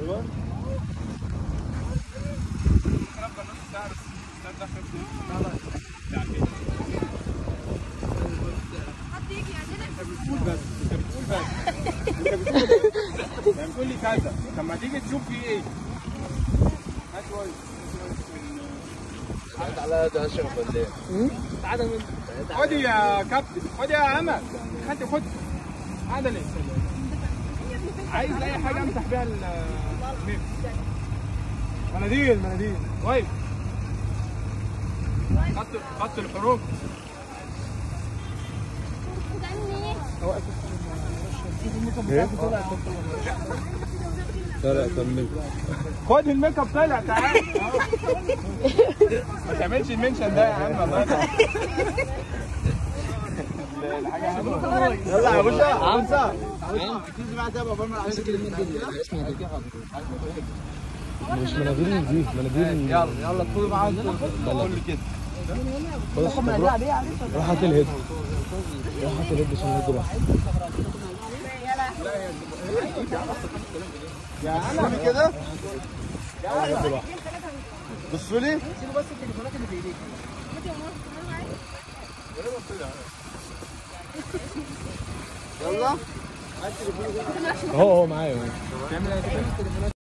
ايوه حد يجي يعزلك بتقول بس انت بتقول بس انت بتقول يعني بتقول لي كذا طب ما تيجي تشوف في ايه هات كويس على ده اشرف ولا ايه؟ تعالى من خد يا كابتن خد يا امل خد خد هذا ليه عايز اي حاجه امسح بيها ال- الميم مناديل مناديل كويس خط خط الحروف لا لا كمل خد الميك اب طلع تعال ما تعملش المنشن ده يا عم الله يرحمك. الحاجه حلوه يلا يا باشا خمسة تيجي بعد ده بفرمل على كده مش مناديل دي مناديل يلا يلا ادخلوا معاهم قول لي كده خلاص طب روح روح هات الهيد روح هات الهيد عشان الهيد راح يا بصوا لي كده بصوا لي يلا اهو اهو معايا تعمل ايه